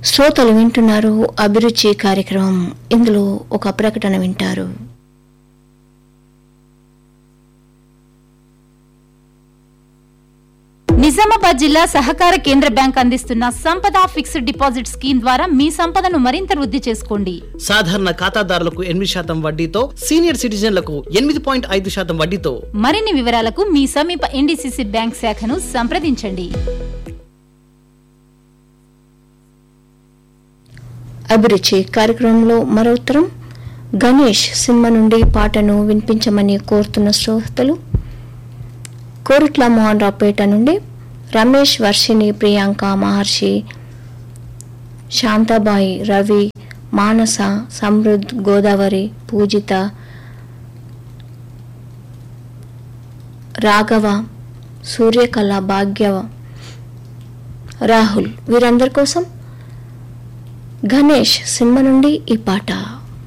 శ్రోతలు వింటున్నారు అభిరుచి కార్యక్రమం ఇందులో ఒక ప్రకటన వింటారు నిజామాబాద్ జిల్లా సహకార కేంద్ర బ్యాంక్ అందిస్తున్న సంపద ఫిక్స్డ్ డిపాజిట్ స్కీమ్ ద్వారా మీ సంపదను మరింత వృద్ధి చేసుకోండి సాధారణ ఖాతాదారులకు ఎనిమిది శాతం వడ్డీతో సీనియర్ సిటిజన్లకు ఎనిమిది పాయింట్ ఐదు శాతం వడ్డీతో మరిన్ని వివరాలకు మీ సమీప ఎన్డీసీసీ బ్యాంక్ శాఖను సంప్రదించండి అభిరుచి కార్యక్రమంలో మరో ఉత్తరం గణేష్ సినిమా నుండి పాటను వినిపించమని కోరుతున్న శ్రోతలు కోరుట్ల మోహన్ రావుపేట నుండి రమేష్ వర్షిణి ప్రియాంక మహర్షి శాంతాబాయి రవి మానస సమృద్ గోదావరి పూజిత రాఘవ సూర్యకళ భాగ్య రాహుల్ వీరందరి కోసం గణేష్ సినిమా నుండి ఈ పాట